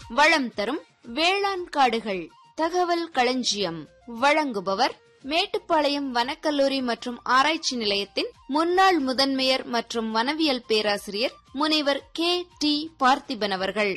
வளம் தரும் வேளாண் காடுகள் தகவல் களஞ்சியம் வழங்குபவர் மேட்டுப்பாளையம் வனக்கல்லூரி மற்றும் ஆராய்ச்சி நிலையத்தின் முன்னாள் முதன்மையர் மற்றும் வனவியல் பேராசிரியர் முனைவர் கே டி பார்த்திபன் அவர்கள்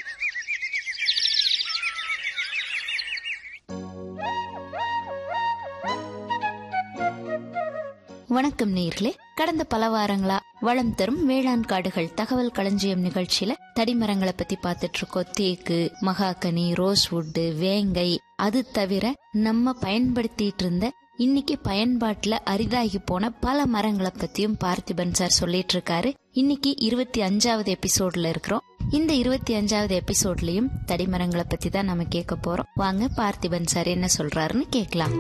வணக்கம் நேர்களே கடந்த பல வாரங்களா வளம் தரும் வேளாண் காடுகள் தகவல் களஞ்சியம் நிகழ்ச்சியில தடிமரங்களை பத்தி பார்த்துட்டு இருக்கோம் தேக்கு மகாகனி ரோஸ்வுட் வேங்கை அது தவிர நம்ம பயன்படுத்திட்டு இருந்த இன்னைக்கு பயன்பாட்டுல அரிதாகி போன பல மரங்களை பத்தியும் பார்த்திபன் சார் சொல்லிட்டு இருக்காரு இன்னைக்கு இருபத்தி அஞ்சாவது எபிசோட்ல இருக்கிறோம் இந்த இருபத்தி அஞ்சாவது எபிசோட்லயும் தடிமரங்களை பத்தி தான் நம்ம கேட்க போறோம் வாங்க பார்த்திபன் சார் என்ன சொல்றாருன்னு கேட்கலாம்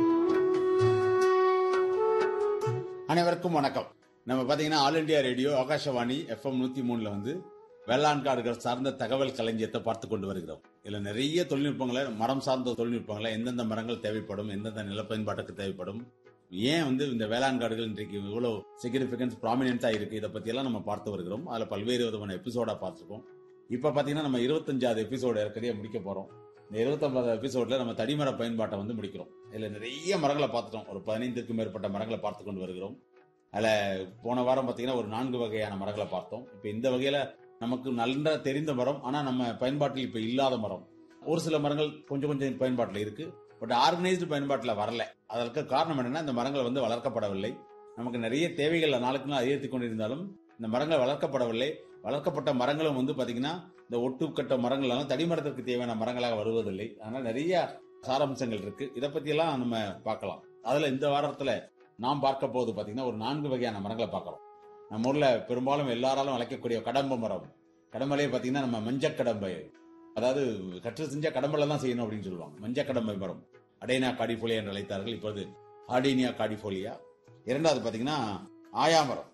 அனைவருக்கும் வணக்கம் நம்ம பாத்தீங்கன்னா all India radio Akashvani FM நூத்தி மூணுல வந்து வேளாண் காடுகள் சார்ந்த தகவல் களஞ்சியத்தை பார்த்து கொண்டு வருகிறோம் இதுல நிறைய தொழில்நுட்பங்களை மரம் சார்ந்த தொழில்நுட்பங்களை எந்தெந்த மரங்கள் தேவைப்படும் எந்தெந்த நில பயன்பாட்டுக்கு தேவைப்படும் ஏன் வந்து இந்த வேளாண் காடுகள் இன்றைக்கு இவ்வளவு சிக்னிபிகன்ஸ் ப்ராமினென்டா இருக்கு இதை பத்தி எல்லாம் நம்ம பார்த்து வருகிறோம் அதுல பல்வேறு விதமான எபிசோடா பார்த்திருக்கோம் இப்ப பாத்தீங்கன்னா நம்ம இருபத்தஞ்சாவது எபிசோடு ஏற்கனவே முடிக்க போறோம் இந்த இருபத்தொன்பதாவது எபிசோட்ல நம்ம தடிமர பயன்பாட்டை வந்து முடிக்கிறோம் இதுல நிறைய மரங்களை பார்த்துட்டோம் ஒரு பதினைந்துக்கும் மேற்பட்ட மரங்களை பார்த்து கொண்டு வருகிறோம் அதுல போன வாரம் பாத்தீங்கன்னா ஒரு நான்கு வகையான மரங்களை பார்த்தோம் இப்ப இந்த வகையில நமக்கு நல்ல தெரிந்த மரம் ஆனா நம்ம பயன்பாட்டில் இப்ப இல்லாத மரம் ஒரு சில மரங்கள் கொஞ்சம் கொஞ்சம் பயன்பாட்டில் இருக்கு பட் ஆர்கனைஸ்டு பயன்பாட்டில் வரல அதற்கு காரணம் என்னன்னா இந்த மரங்கள் வந்து வளர்க்கப்படவில்லை நமக்கு நிறைய தேவைகள் நாளுக்கு நாள் அதிகரித்துக் கொண்டிருந்தாலும் இந்த மரங்கள் வளர்க்கப்படவில்லை வளர்க்கப்பட்ட மரங்களும் வந்து பாத்தீங்கன்னா இந்த ஒட்டுக்கட்ட மரங்கள் எல்லாம் தடிமரத்திற்கு தேவையான மரங்களாக வருவதில்லை அதனால நிறைய சாராம்சங்கள் இருக்கு இதை பத்தி எல்லாம் நம்ம பார்க்கலாம் அதுல இந்த வாரத்துல நாம் பார்க்க போது பாத்தீங்கன்னா ஒரு நான்கு வகையான மரங்களை பார்க்கிறோம் நம்ம ஊர்ல பெரும்பாலும் எல்லாராலும் வளர்க்கக்கூடிய கடம்ப மரம் கடம்பலையே பாத்தீங்கன்னா நம்ம மஞ்சள் கடம்பை அதாவது கற்று செஞ்ச கடம்பல தான் செய்யணும் அப்படின்னு சொல்லுவாங்க மஞ்சள் கடம்பை மரம் அடைனா காடிஃபோலியா என்று அழைத்தார்கள் இப்போது ஆடினியா காடிஃபோலியா இரண்டாவது பாத்தீங்கன்னா ஆயா மரம்